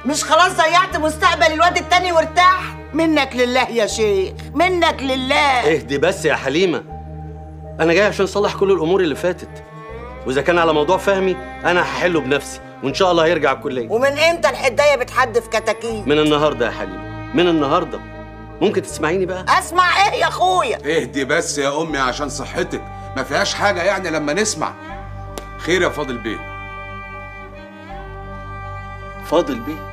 مش خلاص ضيعت مستقبل الواد التاني وارتاح منك لله يا شيخ منك لله اهدي بس يا حليمه انا جاي عشان اصلح كل الامور اللي فاتت واذا كان على موضوع فهمي انا هحله بنفسي وان شاء الله هيرجع الكليه ومن امتى الحدايه بتحدف كتاكيت من النهارده يا حليمه من النهارده ممكن تسمعيني بقى اسمع ايه يا اخويا اهدي بس يا امي عشان صحتك ما فيهاش حاجه يعني لما نسمع خير يا فاضل بيه فاضل بيه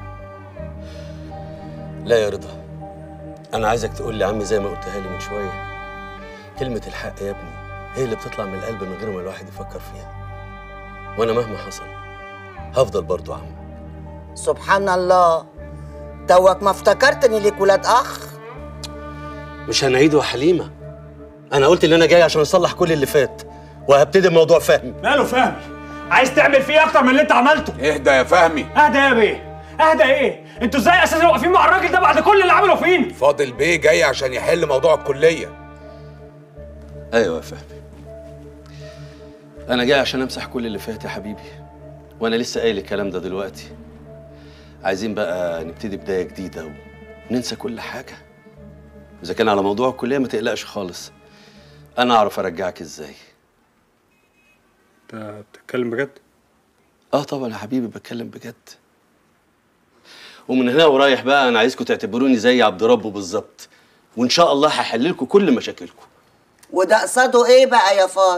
لا يا رضا انا عايزك تقول لي عمي زي ما قلتها لي من شويه كلمه الحق يا ابني هي اللي بتطلع من القلب من غير ما الواحد يفكر فيها وانا مهما حصل هفضل برضو عم سبحان الله توك ما افتكرت ان ليك ولاد اخ مش هنعيده يا حليمه انا قلت ان انا جاي عشان اصلح كل اللي فات وهبتدي بموضوع فهمي ماله فهمي عايز تعمل فيه اكتر من اللي انت عملته اهدى يا فهمي اهدى يا بيه اهدى ايه انتوا ازاي اساسا واقفين مع الراجل ده بعد كل اللي عمله فينا فاضل بيه جاي عشان يحل موضوع الكليه ايوه يا فهمي انا جاي عشان امسح كل اللي فات يا حبيبي وانا لسه قايل الكلام ده دلوقتي عايزين بقى نبتدي بدايه جديده وننسى كل حاجه اذا كان على موضوع الكليه ما تقلقش خالص انا اعرف ارجعك ازاي انت بتتكلم بجد اه طبعا يا حبيبي بتكلم بجد ومن هنا ورايح بقى انا عايزكم تعتبروني زي عبد ربه بالظبط وان شاء الله هحل لكم كل مشاكلكم وده قصده ايه بقى يا فاضل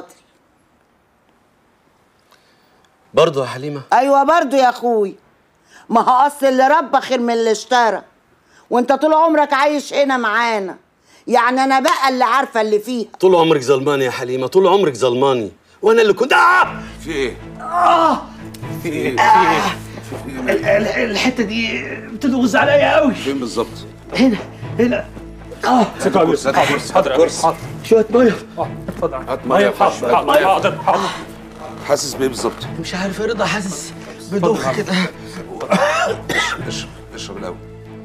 برضه يا حليمه ايوه برضو يا اخوي ما هو اصل اللي ربى خير من اللي اشترى وانت طول عمرك عايش هنا معانا يعني انا بقى اللي عارفه اللي فيها طول عمرك ظلماني يا حليمه طول عمرك ظلماني وانا اللي كنت آه! في ايه في ايه في ايه الحته دي بتدوز عليا قوي فين بالظبط هنا هنا اه هات كرسي هات كرسي هات كرسي شويه ميه اتفضل هات ميه حاضر حاضر حاضر حاضر حاسس بايه بالظبط مش عارف يا رضا حاسس بدوخ كده اشرب اشرب الاول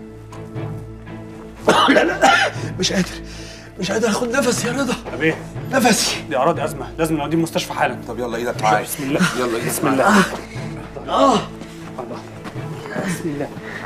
لا لا مش قادر مش قادر اخد نفسي يا رضا طب ايه نفسي دي اعراض ازمه لازم نوديه المستشفى حالا طب يلا ايدك معايا بسم الله يلا ايدك بسم معايا. الله اه بسم الله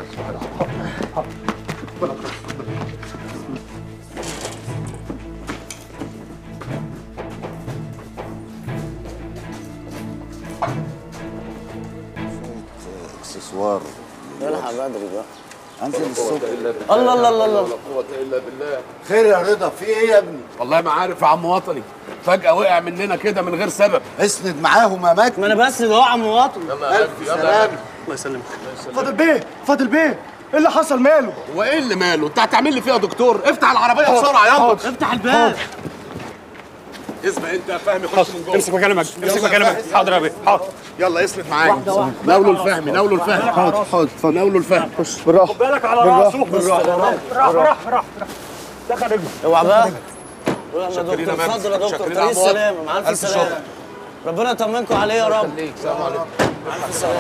اكسسوار الحق بدري بقى انزل الصبح الله الله الله الله خير يا رضا في ايه يا ابني والله ما عارف يا عم وطني فجأة وقع مننا كده من غير سبب اسند معاهم يا مات ما انا بس ده هو عم وطن الف سلام الله يسلمك فاضل بيه فاضل بيه ايه اللي حصل ماله هو ايه اللي ماله انت هتعمل لي فيها يا دكتور افتح العربية بسرعة يلا افتح الباب اسمع انت يا فهمي خش من جوه امسك مكانك امسك مكانك حاضر يا بيه حاضر يلا اسند معايا ناولوا الفهمي ناولوا الفهمي حاضر حاضر اتفضل ناولوا الفهمي بالراحه بالك على راسه بالراحه راح راح راح دخل رجله اوعى بقى قول يا شكرين يا دكتور مجدي. اتفضل يا دكتور شكرين طريق يا عم وطن. السلامه مع الف ألف سلامه شكر. ربنا يطمنكم عليه يا رب السلام عليكم الف سلامه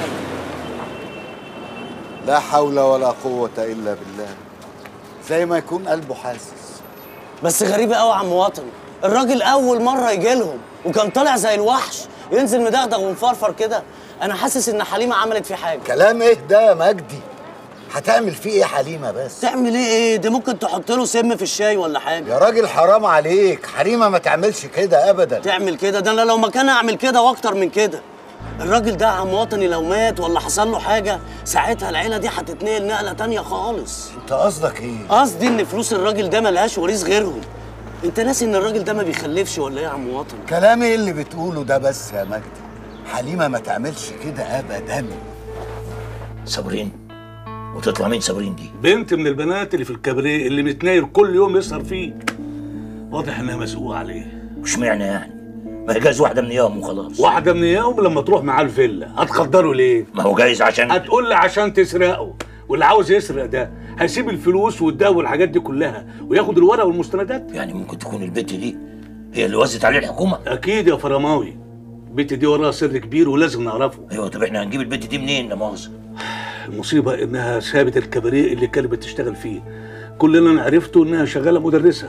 لا حول ولا قوة إلا بالله زي ما يكون قلبه حاسس بس غريبه قوي يا عم وطن الراجل اول مره يجي لهم وكان طالع زي الوحش ينزل مدغدغ ومفرفر كده انا حاسس ان حليمه عملت فيه حاجه كلام ايه ده يا مجدي هتعمل فيه ايه حليمة بس تعمل ايه ايه دي ممكن تحط له سم في الشاي ولا حاجه يا راجل حرام عليك حليمة ما تعملش كده ابدا تعمل كده ده انا لو مكانها اعمل كده واكتر من كده الراجل ده عم وطني لو مات ولا حصل له حاجه ساعتها العيله دي هتتنقل نقله تانية خالص انت قصدك ايه قصدي ان فلوس الراجل ده ملهاش وريث غيرهم انت ناسي ان الراجل ده ما بيخلفش ولا ايه يا عم وطني كلام ايه اللي بتقوله ده بس يا مجدي حليمة ما تعملش كده ابدا صابرين وتطلع مين صابرين دي؟ بنت من البنات اللي في الكابريه اللي متناير كل يوم يسهر فيه واضح انها مسؤولة عليه واشمعنى يعني؟ ما هي جايز واحدة من اياهم وخلاص واحدة من اياهم لما تروح معاه الفيلا هتقدره ليه؟ ما هو جايز عشان هتقول لي عشان تسرقه واللي عاوز يسرق ده هيسيب الفلوس والدواء والحاجات دي كلها وياخد الورق والمستندات يعني ممكن تكون البت دي هي اللي وزت عليه الحكومة اكيد يا فرماوي البت دي وراها سر كبير ولازم نعرفه ايوه طب احنا هنجيب البت دي منين لا مؤاخذة؟ المصيبة انها سابت الكباريه اللي كانت بتشتغل فيه كلنا أنا عرفته انها شغالة مدرسة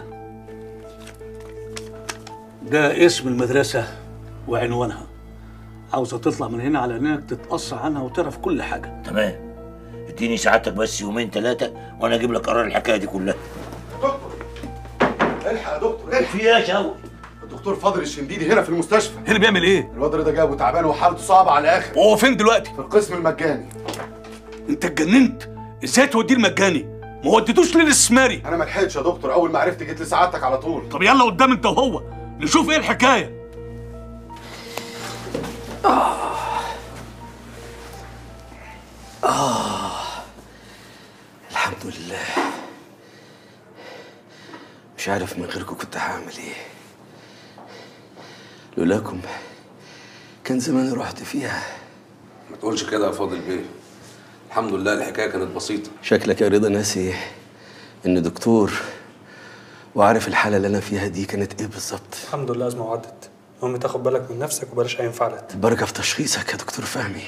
ده اسم المدرسة وعنوانها عاوزة تطلع من هنا على انك تتقصى عنها وتعرف كل حاجة تمام اديني سعادتك بس يومين ثلاثه وانا اجيب لك قرار الحكايه دي كلها الحق يا دكتور الحق في ايه يا شاوي الدكتور فاضل الشنديدي هنا في المستشفى هنا بيعمل ايه الواد رضا جابه تعبان وحالته صعبه على الاخر وهو فين دلوقتي في القسم المجاني انت اتجننت ازاي توديه المجاني ما وديتوش ليه الاستثماري انا ما لحقتش يا دكتور اول ما عرفت جيت لسعادتك على طول طب يلا قدام انت وهو نشوف ايه الحكايه الحمد لله مش عارف من غيركم كنت هعمل ايه لولاكم كان زماني رحت فيها ما تقولش كده يا فاضل بيه الحمد لله الحكايه كانت بسيطه شكلك يا رضا ناسي ان دكتور وعارف الحالة اللي أنا فيها دي كانت إيه بالظبط الحمد لله أزمة وعدت المهم تاخد بالك من نفسك وبلاش أي انفعالات البركة في تشخيصك يا دكتور فهمي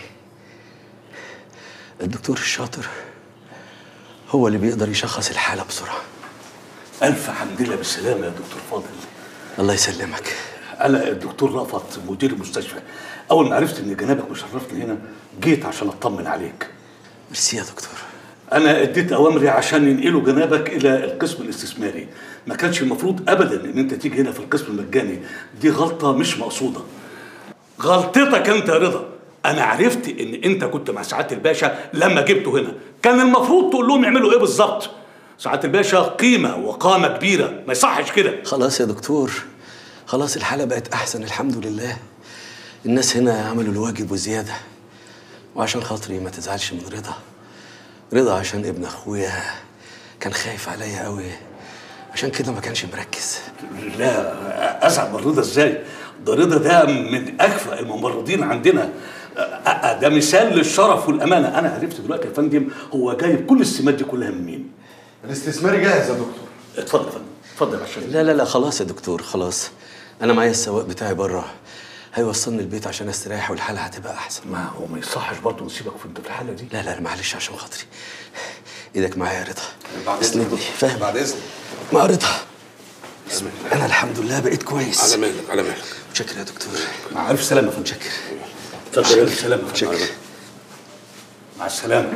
الدكتور الشاطر هو اللي بيقدر يشخص الحالة بسرعة الف حمد لله بالسلامه يا دكتور فاضل الله يسلمك انا الدكتور رفعت مدير المستشفى اول ما عرفت ان جنابك مشرفني هنا جيت عشان اطمن عليك ميرسي يا دكتور انا اديت اوامري عشان ينقلوا جنابك الى القسم الاستثماري ما كانش المفروض ابدا ان انت تيجي هنا في القسم المجاني دي غلطه مش مقصوده غلطتك انت يا رضا انا عرفت ان انت كنت مع سعاده الباشا لما جبته هنا كان المفروض تقول لهم يعملوا ايه بالظبط سعاده الباشا قيمه وقامه كبيره ما يصحش كده خلاص يا دكتور خلاص الحالة بقت أحسن الحمد لله الناس هنا عملوا الواجب وزيادة وعشان خاطري ما تزعلش من رضا رضا عشان ابن أخويا كان خايف عليا قوي عشان كده ما كانش مركز لا ازعل من رضا ازاي ده رضا ده من اكفأ الممرضين عندنا أ- أ- ده مثال للشرف والامانه انا عرفت دلوقتي يا فندم هو جايب كل السمات دي كلها من مين الاستثماري جاهز يا دكتور اتفضل يا فندم اتفضل عشان لا لا لا خلاص يا دكتور خلاص أنا معايا السواق بتاعي بره هيوصلني البيت عشان استريح والحالة هتبقى أحسن ما هو ما يصحش برضه نسيبك في انت في الحاله دي لا لا لا معلش عشان خاطري ايدك معايا يا رضا بعد اسندني اذنك فاهم بعد اذنك مع رضا انا الحمد لله بقيت كويس على مهلك على مهلك متشكر يا دكتور مع الف سلامه يا فندم متشكر اتفضل الف سلامه يا فندم. متشكر مع السلامه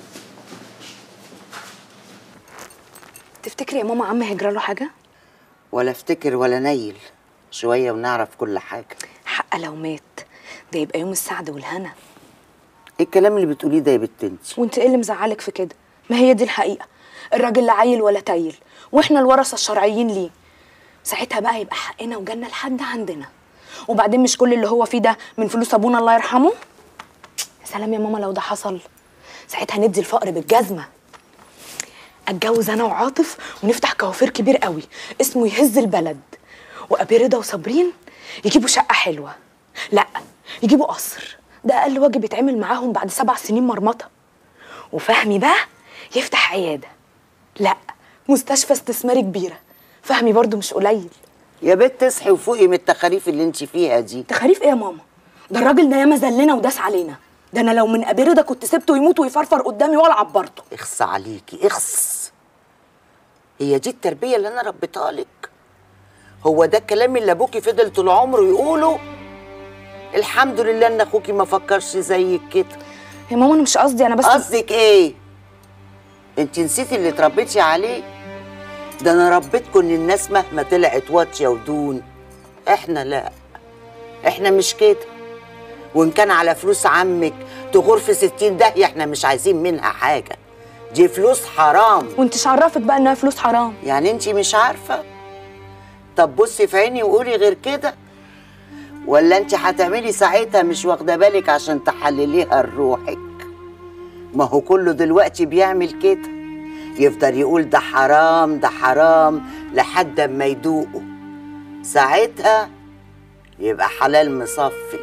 تفتكري يا ماما عم هيجرى له حاجه ولا افتكر ولا نيل شوية ونعرف كل حاجة حق لو مات ده يبقى يوم السعد والهنا ايه الكلام اللي بتقوليه ده يا بنت انت وانت ايه اللي مزعلك في كده ما هي دي الحقيقه الراجل لا عيل ولا تايل واحنا الورثه الشرعيين ليه ساعتها بقى يبقى حقنا وجنة لحد عندنا وبعدين مش كل اللي هو فيه ده من فلوس ابونا الله يرحمه يا سلام يا ماما لو ده حصل ساعتها ندي الفقر بالجزمه اتجوز انا وعاطف ونفتح كوافير كبير قوي اسمه يهز البلد وابي رضا وصابرين يجيبوا شقه حلوه لا يجيبوا قصر ده اقل واجب يتعمل معاهم بعد سبع سنين مرمطه وفهمي بقى يفتح عياده لا مستشفى استثماري كبيره فهمي برضو مش قليل يا بنت اصحي وفوقي من التخاريف اللي انت فيها دي تخاريف ايه يا ماما ده الراجل ده ياما ذلنا وداس علينا ده انا لو من ابي رضا كنت سبته يموت ويفرفر قدامي ولا عبرته اخص عليكي اخص هي دي التربية اللي انا ربيتها لك هو ده الكلام اللي ابوكي فضل طول عمره يقوله الحمد لله ان اخوكي ما فكرش زيك كده يا ماما انا مش قصدي انا بس قصدك ايه انت نسيتي اللي اتربيتي عليه ده انا ربيتكم ان الناس مهما طلعت واطيه ودون احنا لا احنا مش كده وان كان على فلوس عمك تغور في ستين داهية احنا مش عايزين منها حاجة دي فلوس حرام وانتش عرفك بقى انها فلوس حرام يعني انت مش عارفة طب بصي في عيني وقولي غير كده ولا انت هتعملي ساعتها مش واخده بالك عشان تحلليها لروحك ما هو كله دلوقتي بيعمل كده يفضل يقول ده حرام ده حرام لحد ما يدوقه ساعتها يبقى حلال مصفي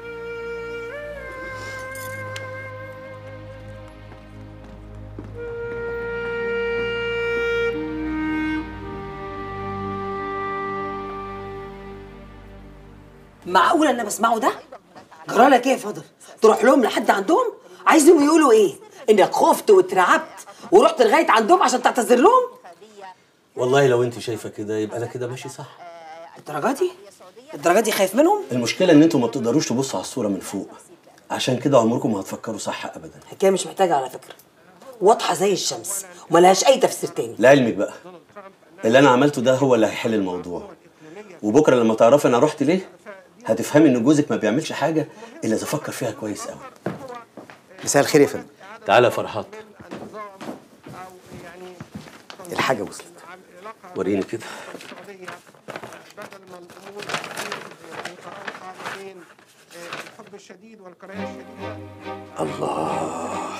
معقول انا بسمعه ده جرالك ايه يا فضل تروح لهم لحد عندهم عايزهم يقولوا ايه انك خفت واترعبت ورحت لغايه عندهم عشان تعتذر لهم والله لو انت شايفه كده يبقى انا كده ماشي صح الدرجه دي الدرجه دي خايف منهم المشكله ان انتوا ما بتقدروش تبصوا على الصوره من فوق عشان كده عمركم ما هتفكروا صح ابدا الحكايه مش محتاجه على فكره واضحه زي الشمس وملهاش اي تفسير تاني لعلمك بقى اللي انا عملته ده هو اللي هيحل الموضوع وبكره لما تعرفي انا رحت ليه هتفهمي ان جوزك ما بيعملش حاجه الا اذا فكر فيها كويس قوي مساء الخير يا فندم تعالى يا فرحات الحاجه وصلت وريني كده الحب الشديد والكراهيه الشديده الله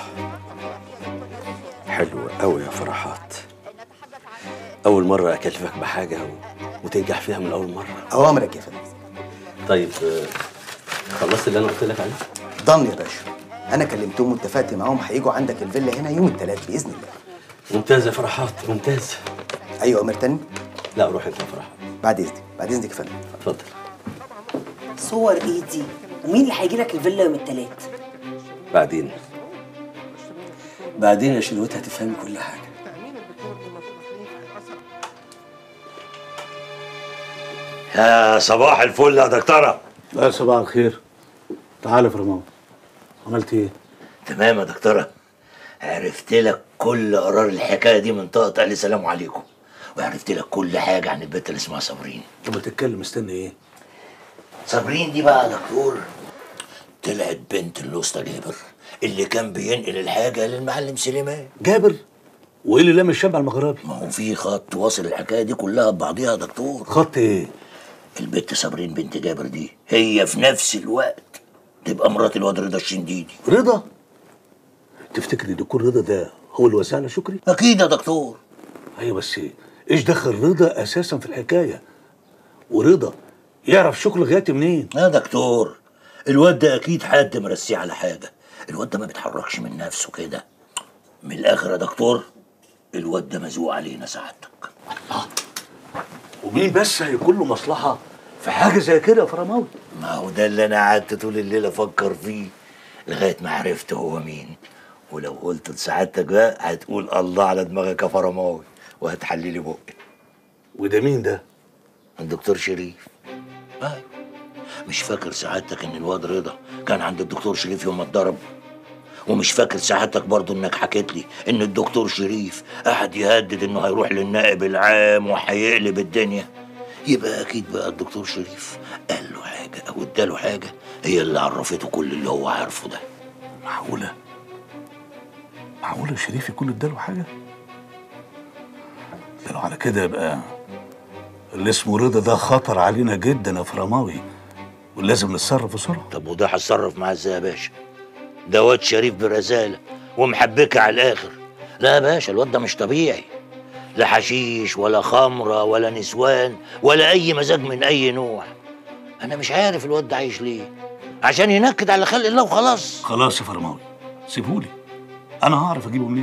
حلو قوي يا فرحات اول مره اكلفك بحاجه و... وتنجح فيها من اول مره اوامرك يا فندم طيب آه، خلصت اللي انا قلت لك عليه ضن يا باشا انا كلمتهم واتفقت معاهم هيجوا عندك الفيلا هنا يوم الثلاث باذن الله ممتاز يا فرحات ممتاز ايوه امر تاني لا روح انت يا فرحات بعد اذنك بعد اذنك يا فندم اتفضل صور ايه دي ومين اللي هيجي لك الفيلا يوم التلات بعدين بعدين يا شلوت هتفهمي كل حاجه يا صباح الفل يا دكتوره لا صباح الخير تعالى يا فرمان عملت ايه؟ تمام يا دكتوره عرفت لك كل قرار الحكايه دي من طاقه قال لي سلام عليكم وعرفت لك كل حاجه عن البنت اللي اسمها صابرين طب ما تتكلم استنى ايه؟ صابرين دي بقى يا دكتور طلعت بنت الوسطى جابر اللي كان بينقل الحاجه للمعلم سليمان جابر وايه اللي لام الشاب على المغربي؟ ما هو في خط واصل الحكايه دي كلها ببعضيها يا دكتور خط ايه؟ البت صابرين بنت جابر دي هي في نفس الوقت تبقى مرات الواد رضا الشنديدي رضا تفتكري دكتور رضا ده هو اللي وسعنا شكري؟ اكيد يا دكتور ايوه بس ايه؟ ايش دخل رضا اساسا في الحكايه؟ ورضا يعرف شكر غايتي منين؟ يا دكتور الواد ده اكيد حد مرسيه على حاجه الواد ده ما بيتحركش من نفسه كده من الاخر يا دكتور الواد ده مزوق علينا سعادتك ومين بس هيكون له مصلحه في حاجه زي كده يا فرماوي؟ ما هو ده اللي انا قعدت طول الليل افكر فيه لغايه ما عرفت هو مين ولو قلت لسعادتك بقى هتقول الله على دماغك يا فرماوي وهتحللي بقك وده مين ده؟ الدكتور شريف أيوة. مش فاكر سعادتك ان الواد رضا كان عند الدكتور شريف يوم ما اتضرب ومش فاكر سعادتك برضو انك حكيت لي ان الدكتور شريف قعد يهدد انه هيروح للنائب العام وهيقلب الدنيا يبقى اكيد بقى الدكتور شريف قال له حاجه او اداله حاجه هي اللي عرفته كل اللي هو عارفه ده معقوله؟ معقوله شريف يكون اداله حاجه؟ ده لو على كده يبقى اللي اسمه رضا ده خطر علينا جدا يا فرماوي ولازم نتصرف بسرعه طب وده هتصرف معاه ازاي يا باشا ده واد شريف برزاله ومحبكه على الاخر لا يا باشا الواد ده مش طبيعي لا حشيش ولا خمره ولا نسوان ولا اي مزاج من اي نوع انا مش عارف الواد ده عايش ليه عشان ينكد على خلق الله وخلاص خلاص يا فرماوي سيبهولي انا هعرف اجيبه منين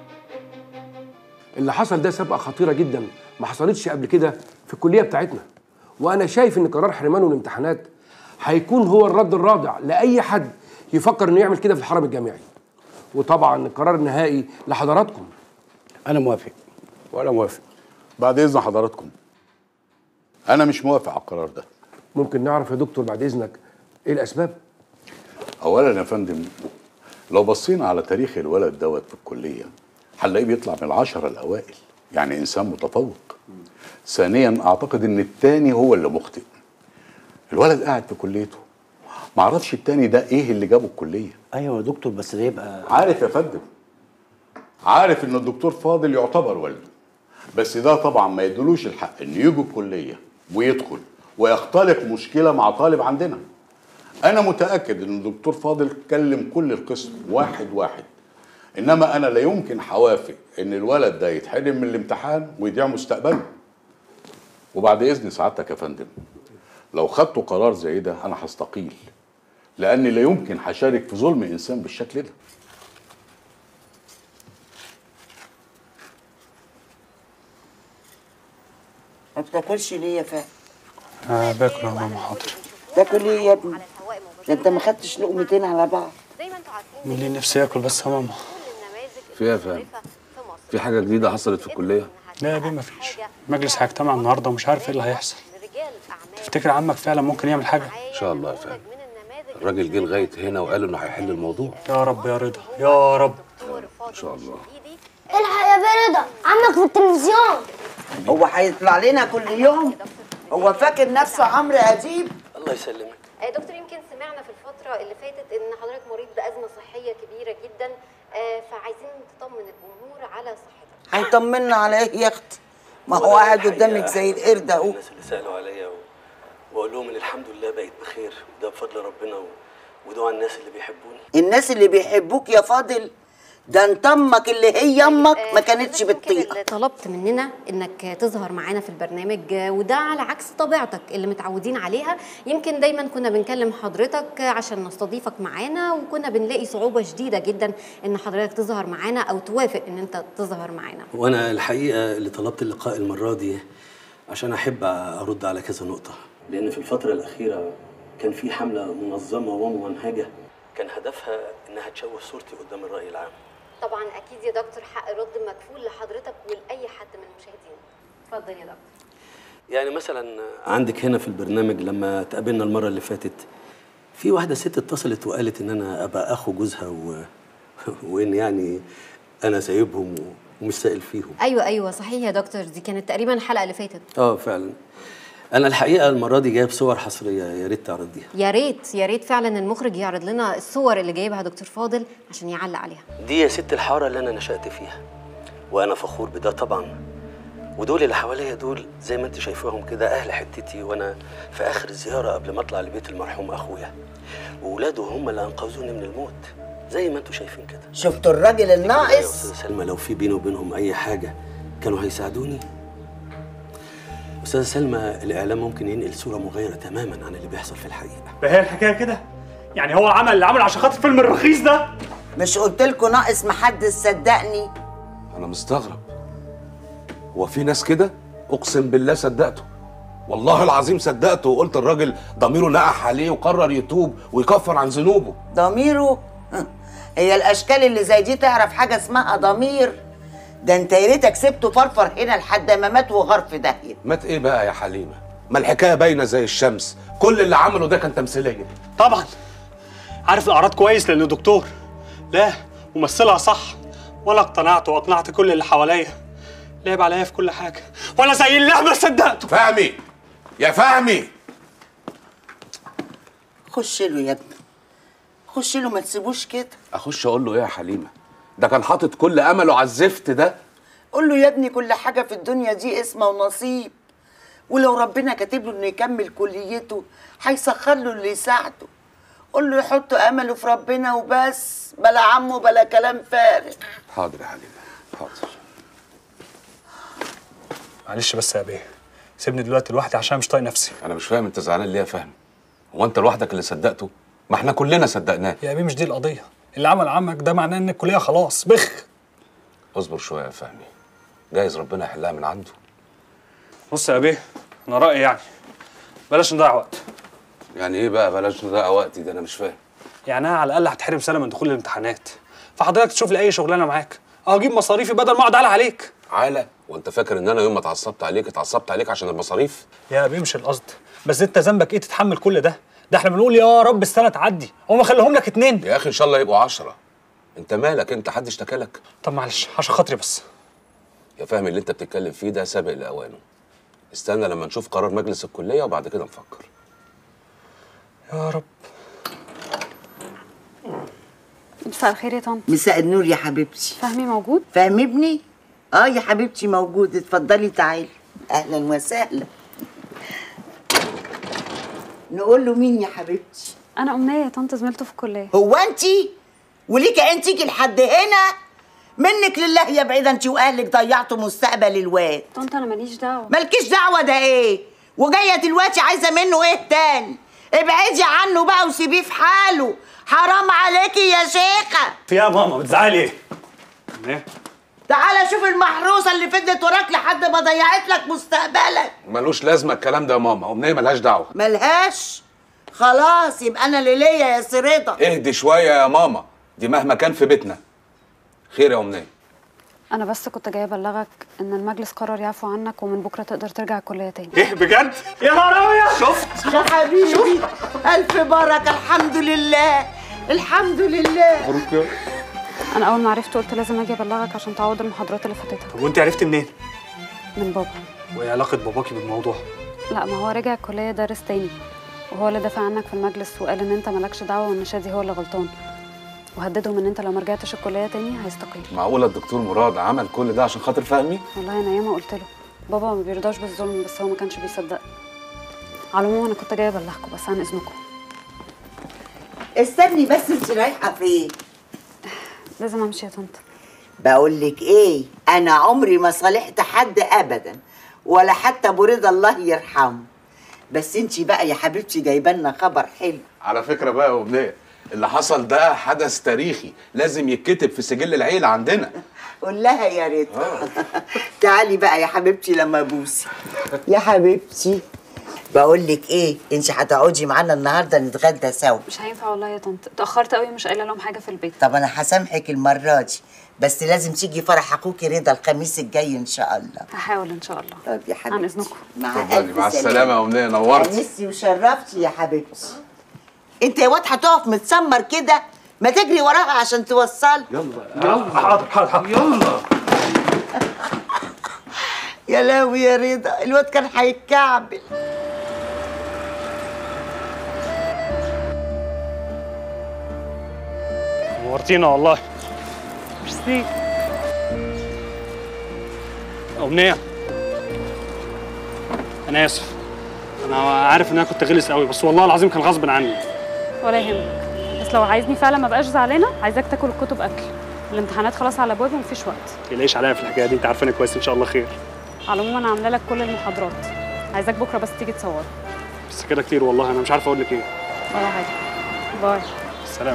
اللي حصل ده سابقه خطيره جدا ما حصلتش قبل كده في الكليه بتاعتنا وانا شايف ان قرار حرمانه من الامتحانات هيكون هو الرد الرادع لاي حد يفكر انه يعمل كده في الحرم الجامعي وطبعا القرار النهائي لحضراتكم انا موافق ولا موافق بعد اذن حضراتكم انا مش موافق على القرار ده ممكن نعرف يا دكتور بعد اذنك ايه الاسباب اولا يا فندم لو بصينا على تاريخ الولد دوت في الكليه هنلاقيه بيطلع من العشرة الاوائل يعني انسان متفوق ثانيا اعتقد ان التاني هو اللي مخطئ الولد قاعد في كليته معرفش التاني ده ايه اللي جابه الكليه ايوه يا دكتور بس ده يبقى عارف يا فندم عارف ان الدكتور فاضل يعتبر والده بس ده طبعا ما يدلوش الحق انه يجي الكليه ويدخل ويختلق مشكله مع طالب عندنا انا متاكد ان الدكتور فاضل كلم كل القسم واحد واحد انما انا لا يمكن هوافق ان الولد ده يتحرم من الامتحان ويضيع مستقبله وبعد اذن سعادتك يا فندم لو خدتوا قرار زي ده انا هستقيل لاني لا يمكن هشارك في ظلم انسان بالشكل ده ما بتاكلش ليه يا فهد آه باكل يا ماما حاضر تاكل ايه يا ابني ده انت ما خدتش لقمتين على بعض مين اللي نفسي اكل بس يا ماما في ايه يا فهد في حاجه جديده حصلت في الكليه لا يا بيه مفيش المجلس هيجتمع النهارده ومش عارف ايه اللي هيحصل تفتكر عمك فعلا ممكن يعمل حاجه ان شاء الله يا فهد الراجل جه لغايه هنا وقال انه هيحل الموضوع يا رب يا رضا يا رب ان شاء الله الحق يا بيه رضا عمك في التلفزيون هو هيطلع لنا كل يوم هو فاكر نفسه عمرو اديب الله يسلمك آه، دكتور يمكن سمعنا في الفترة اللي فاتت إن حضرتك مريض بأزمة صحية كبيرة جدا آه، فعايزين تطمن الجمهور على صحتك هيطمنا على ايه يا اختي ما هو قاعد قدامك زي القرد اهو الناس اللي سالوا عليا و... واقول لهم ان الحمد لله بقيت بخير وده بفضل ربنا و... ودعاء الناس اللي بيحبوني الناس اللي بيحبوك يا فاضل ده انت امك اللي هي امك ما كانتش بتطيق اللي طلبت مننا انك تظهر معانا في البرنامج آه، وده على عكس طبيعتك اللي متعودين عليها يمكن دايما كنا بنكلم حضرتك عشان نستضيفك معانا وكنا بنلاقي صعوبة شديدة جدا ان حضرتك تظهر معانا او توافق ان انت تظهر معانا وانا الحقيقه اللي طلبت اللقاء المره دي عشان احب ارد على كذا نقطه لان في الفتره الاخيره كان في حمله منظمه وممنهجه كان هدفها انها تشوه صورتي قدام الراي العام طبعا اكيد يا دكتور حق الرد مكفول لحضرتك ولاي حد من المشاهدين اتفضل يا دكتور يعني مثلا عندك هنا في البرنامج لما تقابلنا المره اللي فاتت في واحده ست اتصلت وقالت ان انا ابقى اخو جوزها و... وان يعني انا سايبهم و... ومش سائل فيهم ايوه ايوه صحيح يا دكتور دي كانت تقريبا الحلقه اللي فاتت اه فعلا انا الحقيقه المره دي جايب صور حصريه يا ريت تعرضيها يا ريت يا ريت فعلا المخرج يعرض لنا الصور اللي جايبها دكتور فاضل عشان يعلق عليها دي يا ست الحاره اللي انا نشات فيها وانا فخور بده طبعا ودول اللي حواليا دول زي ما انت شايفاهم كده اهل حتتي وانا في اخر الزياره قبل ما اطلع لبيت المرحوم اخويا وولاده هم اللي انقذوني من الموت زي ما انتوا شايفين كده شفتوا الراجل يا الناقص استاذه سلمى لو في بيني وبينهم اي حاجه كانوا هيساعدوني استاذه سلمى الاعلام ممكن ينقل صوره مغايره تماما عن اللي بيحصل في الحقيقه هي الحكايه كده يعني هو عمل اللي عمله عشان خاطر فيلم الرخيص ده مش قلت لكم ناقص محدش صدقني انا مستغرب هو في ناس كده اقسم بالله صدقته والله العظيم صدقته وقلت الراجل ضميره نقح عليه وقرر يتوب ويكفر عن ذنوبه ضميره هي الاشكال اللي زي دي تعرف حاجه اسمها ضمير ده انت يا ريتك سبته فرفر هنا لحد ما مات وغار في داهيه مات ايه بقى يا حليمه ما الحكايه باينه زي الشمس كل اللي عمله ده كان تمثيليه طبعا عارف الاعراض كويس لانه دكتور لا ممثلها صح وانا اقتنعت واقنعت كل اللي حواليا لعب عليا في كل حاجه وانا زي اللعبه صدقته فهمي يا فهمي خش له يا ابني خش له ما تسيبوش كده اخش اقول له ايه يا حليمه ده كان حاطط كل امله على الزفت ده قول له يا ابني كل حاجه في الدنيا دي اسمه ونصيب ولو ربنا كاتب له انه يكمل كليته هيسخر له اللي يساعده قول له يحط امله في ربنا وبس بلا عمه بلا كلام فارغ حاضر يا حليمه حاضر معلش بس يا بيه سيبني دلوقتي لوحدي عشان مش طايق نفسي انا مش فاهم انت زعلان ليه يا فهمي هو انت لوحدك اللي صدقته ما احنا كلنا صدقناه يا بيه مش دي القضيه اللي عمل عمك ده معناه ان الكليه خلاص بخ اصبر شويه يا فهمي جايز ربنا يحلها من عنده بص يا بيه انا رايي يعني بلاش نضيع وقت يعني ايه بقى بلاش نضيع وقتي ده انا مش فاهم يعني انا على الاقل هتحرم سنه من دخول الامتحانات فحضرتك تشوف لي اي شغلانه معاك اه اجيب مصاريفي بدل ما اقعد على عليك عالة وانت فاكر ان انا يوم ما اتعصبت عليك اتعصبت عليك عشان المصاريف يا بيه مش القصد بس انت ذنبك ايه تتحمل كل ده ده احنا بنقول يا رب السنه تعدي هما خليهم لك اتنين يا اخي ان شاء الله يبقوا عشرة انت مالك انت حد اشتكى لك طب معلش عشان خاطري بس يا فهمي اللي انت بتتكلم فيه ده سابق لاوانه استنى لما نشوف قرار مجلس الكليه وبعد كده نفكر يا رب مساء الخير يا طنط مساء النور يا حبيبتي فهمي موجود فهمي ابني اه يا حبيبتي موجود اتفضلي تعالي اهلا وسهلا نقول له مين يا حبيبتي انا امنيه يا طنط زميلته في الكليه هو انت وليك انت تيجي لحد هنا منك لله يا بعيده انت واهلك ضيعتوا مستقبل الواد طنط انا ماليش دعوه مالكيش دعوه ده ايه وجايه دلوقتي عايزه منه ايه تاني ابعدي عنه بقى وسيبيه في حاله حرام عليكي يا شيخه في يا ماما بتزعلي ايه؟ ايه؟ تعالى شوف المحروسه اللي فضلت وراك لحد ما ضيعت لك مستقبلك ملوش لازمه الكلام ده يا ماما امنيه ملهاش دعوه ملهاش خلاص يبقى انا اللي ليا يا سريطه اهدي شويه يا ماما دي مهما كان في بيتنا خير يا امنيه انا بس كنت جايه ابلغك ان المجلس قرر يعفو عنك ومن بكره تقدر ترجع الكليه تاني ايه بجد؟ يا نهار ابيض شفت يا حبيبي الف بركه الحمد لله الحمد لله مبروك يا انا اول ما عرفت قلت لازم اجي ابلغك عشان تعوض المحاضرات اللي فاتتها طب وانت عرفتي منين؟ من بابا وايه علاقه باباكي بالموضوع؟ لا ما هو رجع الكليه دارس تاني وهو اللي دافع عنك في المجلس وقال ان انت مالكش دعوه وان شادي هو اللي غلطان وهددهم ان انت لو ما رجعتش الكليه تاني هيستقيل معقوله الدكتور مراد عمل كل ده عشان خاطر فهمي والله انا ياما قلت له بابا ما بيرضاش بالظلم بس هو ما كانش بيصدقني على العموم انا كنت جايه ابلغكم بس عن اذنكم استني بس انت رايحه فين لازم امشي يا طنط بقول لك ايه انا عمري ما صالحت حد ابدا ولا حتى برضا الله يرحمه بس انت بقى يا حبيبتي جايبه لنا خبر حلو على فكره بقى يا امنيه اللي حصل ده حدث تاريخي لازم يتكتب في سجل العيله عندنا قول لها يا ريت تعالي بقى يا حبيبتي لما ابوسي يا حبيبتي بقول لك ايه انت هتقعدي معانا النهارده نتغدى سوا مش هينفع والله يا طنط اتاخرت قوي مش قايله لهم حاجه في البيت طب انا هسامحك المره دي بس لازم تيجي فرح اخوكي رضا الخميس الجاي ان شاء الله هحاول ان شاء الله طب يا حبيبتي عن اذنكم مع اتفضلي ألف مع سلامة. السلامه يا امنيه نورتي انستي وشرفتي يا حبيبتي انت يا واد هتقف متسمر كده ما تجري وراها عشان توصل يلا يلا حاضر حاضر حاضر يلا يا لهوي يا رضا الواد كان هيتكعبل نورتينا والله ميرسي أمنية أنا آسف أنا عارف إن أنا كنت غلس قوي بس والله العظيم كان غصب عني ولا يهمك بس لو عايزني فعلا ما بقاش زعلانه عايزاك تاكل الكتب اكل الامتحانات خلاص على ابوابي ومفيش وقت تقلقيش عليا في الحكاية دي أنت عارفاني كويس إن شاء الله خير على العموم انا عامله لك كل المحاضرات عايزاك بكره بس تيجي تصور بس كده كتير والله أنا مش عارف أقول لك إيه ولا حاجه باي سلام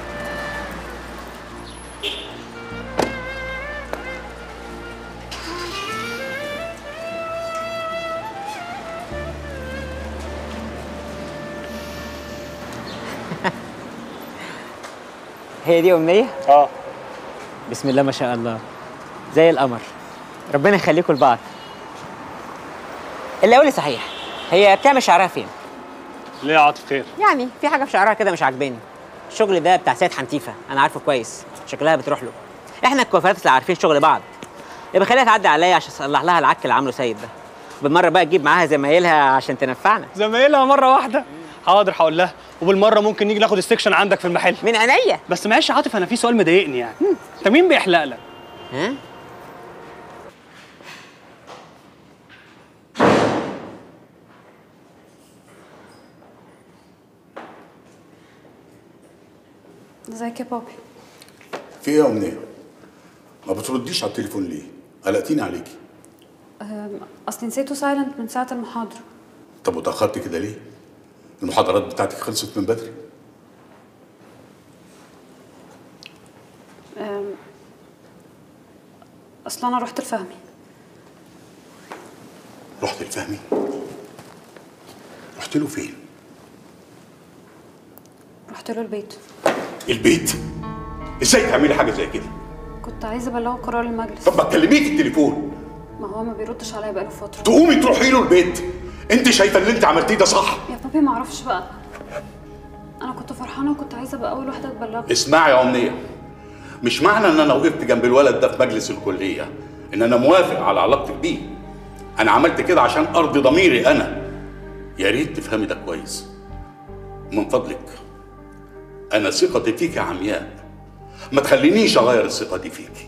هي دي أمنية؟ اه بسم الله ما شاء الله زي القمر ربنا يخليكم لبعض اللي قولي صحيح هي بتعمل شعرها فين؟ ليه يا عاطف خير يعني في حاجة في شعرها كده مش عاجباني الشغل ده بتاع سيد حنتيفة أنا عارفه كويس شكلها بتروح له إحنا الكوافيرات اللي عارفين شغل بعض يبقى خليها تعدي عليا عشان أصلح لها العك اللي عامله سيد ده بالمرة بقى تجيب معاها زمايلها عشان تنفعنا زمايلها مرة واحدة حاضر هقول لها وبالمرة ممكن نيجي ناخد السكشن عندك في المحل من عينيا بس معلش يا عاطف أنا في سؤال مضايقني يعني أنت مين بيحلق لك؟ ها؟ ازيك يا بابي في ايه يا امنيه؟ ما بترديش على التليفون ليه؟ قلقتيني عليكي أم، اصل نسيته سايلنت من ساعه المحاضره طب وتاخرت كده ليه؟ المحاضرات بتاعتك خلصت من بدري أم، اصل انا رحت لفهمي رحت لفهمي رحت له فين؟ رحت له البيت البيت ازاي تعملي حاجه زي كده؟ كنت عايزه ابلغه قرار المجلس طب ما تكلميه في التليفون ما هو ما بيردش عليا بقاله فتره تقومي تروحي له البيت انت شايفه اللي انت عملتيه ده صح يا بابي ما اعرفش بقى انا كنت فرحانه وكنت عايزه ابقى اول واحده تبلغه اسمعي يا امنيه مش معنى ان انا وقفت جنب الولد ده في مجلس الكليه ان انا موافق على علاقتك بيه انا عملت كده عشان ارضي ضميري انا يا ريت تفهمي ده كويس من فضلك انا ثقتي فيك عمياء ما تخلينيش اغير الثقه دي فيكي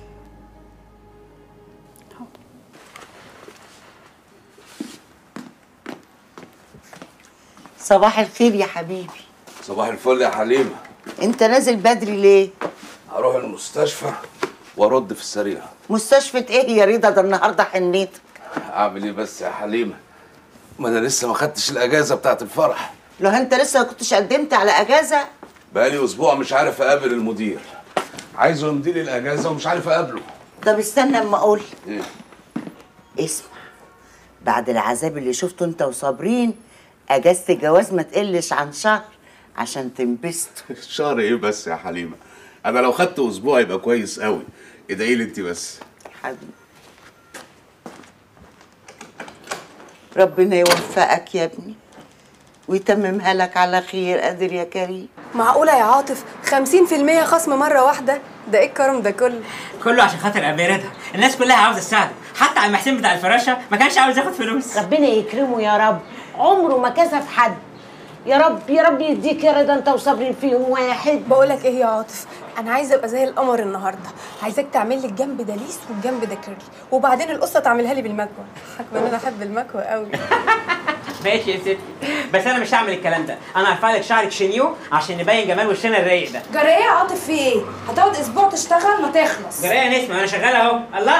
صباح الخير يا حبيبي صباح الفل يا حليمه انت نازل بدري ليه هروح المستشفى وارد في السريع مستشفى ايه يا رضا ده النهارده حنيتك اعمل ايه بس يا حليمه ما انا لسه ما خدتش الاجازه بتاعت الفرح لو انت لسه ما كنتش قدمت على اجازه بقالي اسبوع مش عارف اقابل المدير عايزه يمضي لي الاجازه ومش عارف اقابله طب استنى اما اقول ايه اسمع بعد العذاب اللي شفته انت وصابرين اجازه الجواز ما تقلش عن شهر عشان تنبسطوا شهر ايه بس يا حليمه انا لو خدت اسبوع يبقى كويس قوي ادعي لي انت بس حبيبي ربنا يوفقك يا ابني ويتممها لك على خير قادر يا كريم معقولة يا عاطف 50% خصم مرة واحدة ده ايه الكرم ده كله كله عشان خاطر ابي رضا الناس كلها عاوزه تساعده حتى عم حسين بتاع الفراشه ما كانش عاوز ياخد فلوس ربنا يكرمه يا رب عمره ما كسف حد يا رب يا رب يديك يا رضا انت وصابرين فيهم واحد بقولك ايه يا عاطف انا عايزه ابقى زي القمر النهارده عايزاك تعمل لي الجنب ده ليس والجنب ده كيرلي وبعدين القصه تعملها لي بالمكوى حكم ان انا احب المكوى قوي ماشي يا ستي بس انا مش هعمل الكلام ده انا هرفع لك شعرك شنيو عشان نبين جمال وشنا الرايق ده جرى ايه يا عاطف في ايه هتقعد اسبوع تشتغل ما تخلص جرى ايه يا نسمه انا شغال اهو الله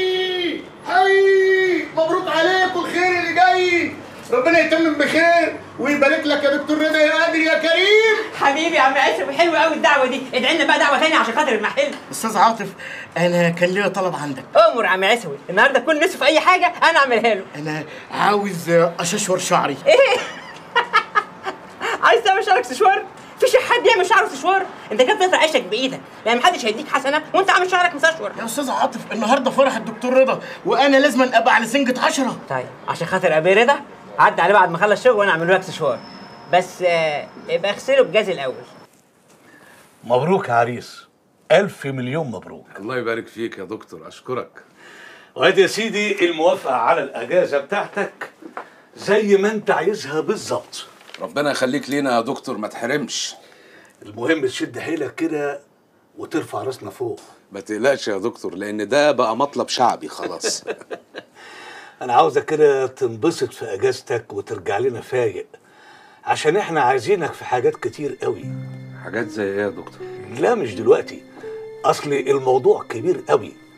هاي مبروك عليكم الخير اللي جاي ربنا يتمم بخير ويبارك لك يا دكتور رضا يا قادر يا كريم حبيبي يا عم عشري حلوه قوي الدعوه دي ادعي لنا بقى دعوه ثانيه عشان خاطر المحل استاذ عاطف انا كان ليا طلب عندك امر يا عم عسوي النهارده كل نفسه في اي حاجه انا اعملها له انا عاوز اششور شعري ايه عايز تعمل شعرك سشوار في حد يعمل شعره سشوار انت كده بتقطع عيشك بايدك يعني محدش هيديك حسنه وانت عامل شعرك مسشور يا استاذ عاطف النهارده فرح الدكتور رضا وانا لازم ابقى على سنجة عشرة طيب عشان خاطر ابي رضا عدى عليه بعد ما خلص شغل وانا اعمل لك سشوار بس آه، ابقى اغسله بجاز الاول مبروك يا عريس ألف مليون مبروك الله يبارك فيك يا دكتور اشكرك وادي يا سيدي الموافقة على الأجازة بتاعتك زي ما أنت عايزها بالظبط ربنا يخليك لينا يا دكتور ما تحرمش المهم تشد حيلك كده وترفع راسنا فوق ما تقلقش يا دكتور لان ده بقى مطلب شعبي خلاص أنا عاوزك كده تنبسط في أجازتك وترجع لنا فايق عشان إحنا عايزينك في حاجات كتير قوي حاجات زي إيه يا دكتور؟ لا مش دلوقتي أصل الموضوع كبير قوي